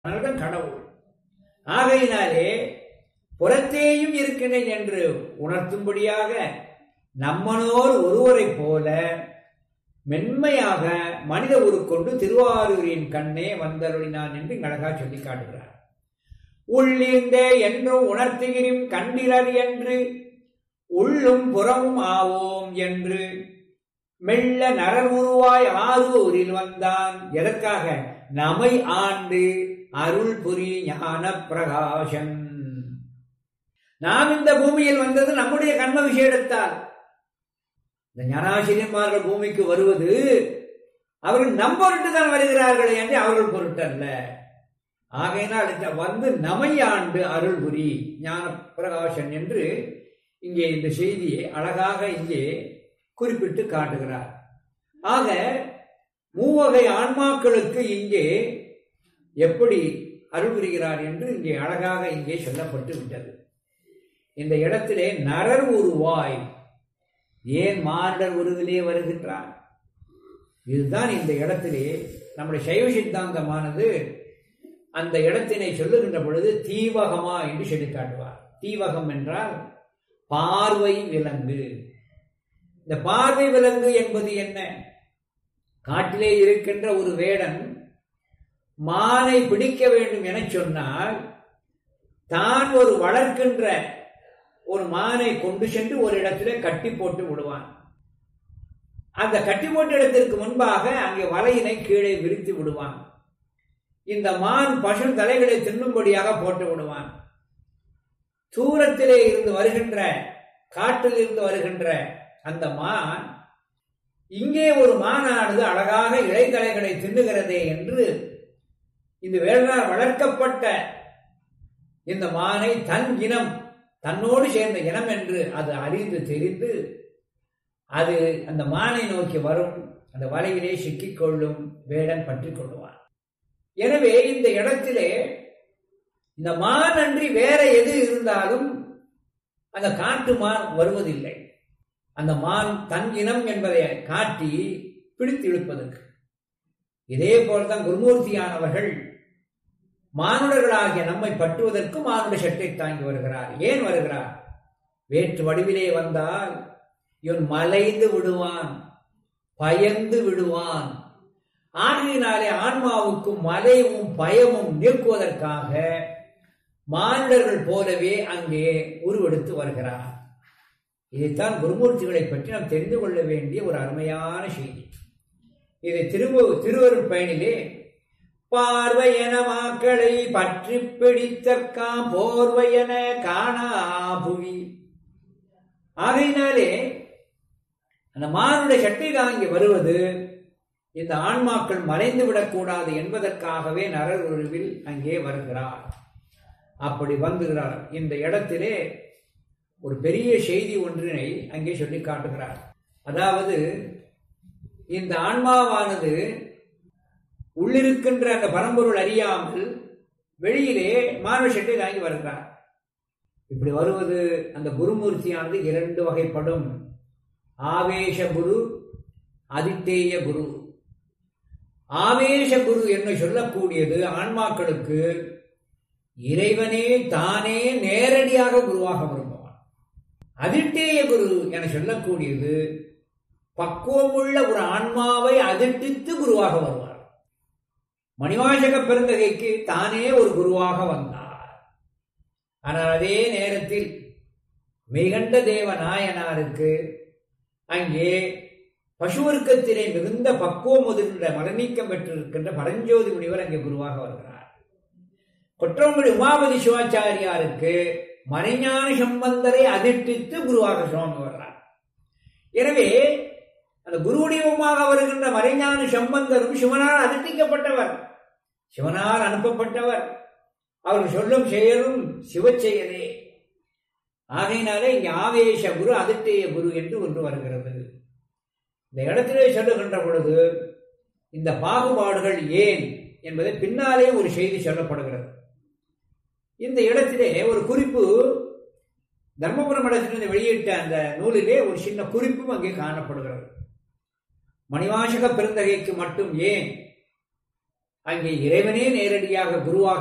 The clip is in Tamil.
அதனால்தான் கடவுள் ஆகையினாலே புறத்தேயும் இருக்கின்றேன் என்று உணர்த்தும்படியாக நம்மனோர் ஒருவரைப் போல மென்மையாக மனித உருக்கொண்டு திருவாரூரின் கண்ணே வந்தருளினான் என்று இங்கு அழகா சொல்லி காட்டுகிறார் உள்ளிருந்தே என்றும் உணர்த்துகிறோம் கண்டிலர் என்று உள்ளும் புறமும் ஆவோம் என்று மெல்ல நரர் உருவாய் ஆரூரில் வந்தான் எதற்காக நமை ஆண்டு அருள் புரி ஞான பிரகாசன் நாம் இந்த பூமியில் வந்தது நம்முடைய கண்ம விஷயத்தால் இந்த ஞானாசிரியன்மார்கள் பூமிக்கு வருவது அவர்கள் நம் பொருட்டு தான் வருகிறார்கள் என்று அவர்கள் பொருட்டல்ல ஆகையினால் இந்த வந்து நமையாண்டு அருள் புரி ஞான பிரகாசன் என்று இங்கே இந்த செய்தியை அழகாக இங்கே குறிப்பிட்டு காட்டுகிறார் ஆக மூவகை ஆன்மாக்களுக்கு இங்கே எப்படி அருள் புரிகிறார் என்று இங்கே அழகாக இங்கே சொல்லப்பட்டு விட்டது இந்த இடத்திலே நரர் உருவாய் ஏன் மாரடர் உருவிலே வருகின்றார் இதுதான் இந்த இடத்திலே நம்முடைய சைவ சித்தாந்தமானது அந்த இடத்தினை சொல்லுகின்ற பொழுது தீவகமா என்று சொல்லி காட்டுவார் தீவகம் என்றால் பார்வை விலங்கு இந்த பார்வை விலங்கு என்பது என்ன காட்டிலே இருக்கின்ற ஒரு வேடன் மானை பிடிக்க வேண்டும் என சொன்னால் தான் ஒரு வளர்க்கின்ற ஒரு மானை கொண்டு சென்று ஒரு இடத்திலே கட்டி போட்டு விடுவான் அந்த கட்டி போட்ட இடத்திற்கு முன்பாக அங்கே வலையினை கீழே விரித்து விடுவான் இந்த மான் பசு தலைகளை தின்னும்படியாக போட்டு விடுவான் தூரத்திலே இருந்து வருகின்ற காட்டில் இருந்து வருகின்ற அந்த மான் இங்கே ஒரு மானானது அழகாக இலைத்தலைகளை தின்னுகிறதே என்று இந்த வேளாண் வளர்க்கப்பட்ட இந்த மானை தன் இனம் தன்னோடு சேர்ந்த இனம் என்று அது அறிந்து தெரிந்து அது அந்த மானை நோக்கி வரும் அந்த வலையிலே சிக்கிக்கொள்ளும் வேடன் பற்றி கொள்ளுவான் எனவே இந்த இடத்திலே இந்த மான் அன்றி வேற எது இருந்தாலும் அந்த காட்டு மான் வருவதில்லை அந்த மான் தன் இனம் என்பதை காட்டி பிடித்து இழுப்பதற்கு இதே போல்தான் குருமூர்த்தியானவர்கள் மானுடர்களாகிய நம்மை பட்டுவதற்கு மானுட சட்டை தாங்கி வருகிறார் ஏன் வருகிறார் வேற்று வடிவிலே வந்தால் இவன் மலைந்து விடுவான் பயந்து விடுவான் ஆகையினாலே ஆன்மாவுக்கும் மலையும் பயமும் நீக்குவதற்காக மானுடர்கள் போலவே அங்கே உருவெடுத்து வருகிறார் இதைத்தான் குருமூர்த்திகளை பற்றி நாம் தெரிந்து கொள்ள வேண்டிய ஒரு அருமையான செய்தி இதை திருவ திருவருட் பயனிலே பார்வையன மாக்களை பற்றி பிடித்தற்காம் போர்வையன காணா புவி ஆகையினாலே அந்த மானுடைய சட்டை தாங்கி வருவது இந்த ஆன்மாக்கள் மறைந்து விடக்கூடாது என்பதற்காகவே நரர் உருவில் அங்கே வருகிறார் அப்படி வந்துகிறார் இந்த இடத்திலே ஒரு பெரிய செய்தி ஒன்றினை அங்கே சொல்லி காட்டுகிறார் அதாவது இந்த ஆன்மாவானது உள்ளிருக்கின்ற அந்த பரம்பொருள் அறியாமல் வெளியிலே மாணவ சட்டை தாங்கி வருகிறார் இப்படி வருவது அந்த குருமூர்த்தியானது இரண்டு வகைப்படும் ஆவேச குரு அதித்தேய குரு ஆவேச குரு என்று சொல்லக்கூடியது ஆன்மாக்களுக்கு இறைவனே தானே நேரடியாக குருவாக விரும்புவான் அதிர்த்தேய குரு என சொல்லக்கூடியது பக்குவமுள்ள ஒரு ஆன்மாவை அதிர்ட்டித்து குருவாக வருவார் மணிவாசக பெருந்தகைக்கு தானே ஒரு குருவாக வந்தார் ஆனால் அதே நேரத்தில் மெய்கண்ட தேவ நாயனாருக்கு அங்கே பசுவர்க்கத்திலே மிகுந்த பக்குவம் முதிர்ந்த மரநீக்கம் பெற்றிருக்கின்ற பரஞ்சோதி முனிவர் அங்கே குருவாக வருகிறார் கொற்றவங்குடி உமாபதி சிவாச்சாரியாருக்கு மறைஞான சம்பந்தரை அதிர்ட்டித்து குருவாக சுவாமி வர்றார் எனவே அந்த குருவடிவமாக வருகின்ற மறைஞான சம்பந்தரும் சிவனால் அதிர்ட்டிக்கப்பட்டவர் சிவனால் அனுப்பப்பட்டவர் அவர் சொல்லும் செயலும் சிவச்செயலே ஆகையினாலே இங்கே ஆவேச குரு அதிர்த்திய குரு என்று ஒன்று வருகிறது இந்த இடத்திலே சொல்லுகின்ற பொழுது இந்த பாகுபாடுகள் ஏன் என்பதை பின்னாலே ஒரு செய்தி சொல்லப்படுகிறது இந்த இடத்திலே ஒரு குறிப்பு தர்மபுரம் மடத்திலிருந்து வெளியிட்ட அந்த நூலிலே ஒரு சின்ன குறிப்பும் அங்கே காணப்படுகிறது மணிவாசக பெருந்தகைக்கு மட்டும் ஏன் அங்கே இறைவனே நேரடியாக குருவாக